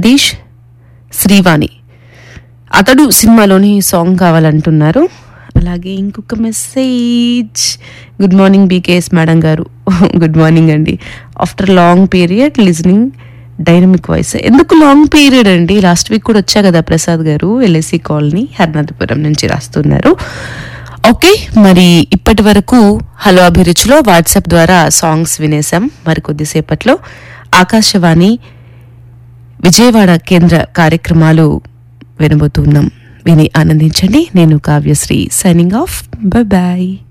జగదీష్ శ్రీవాణి అతడు సినిమాలోని సాంగ్ కావాలంటున్నారు అలాగే ఇంకొక message good morning BKS madam garu good morning అండి after long period listening dynamic voice ఎందుకు లాంగ్ పీరియడ్ అండి లాస్ట్ వీక్ కూడా వచ్చా కదా ప్రసాద్ గారు ఎల్ఐసి కాలనీ హర్నాథపురం నుంచి రాస్తున్నారు ఓకే మరి ఇప్పటి వరకు హలో అభిరుచిలో వాట్సాప్ ద్వారా సాంగ్స్ వినేసాం మరి కొద్దిసేపట్లో ఆకాశవాణి విజయవాడ కేంద్ర కార్యక్రమాలు వినబోతున్నాం విని ఆనందించండి నేను Kavyasri signing off bye bye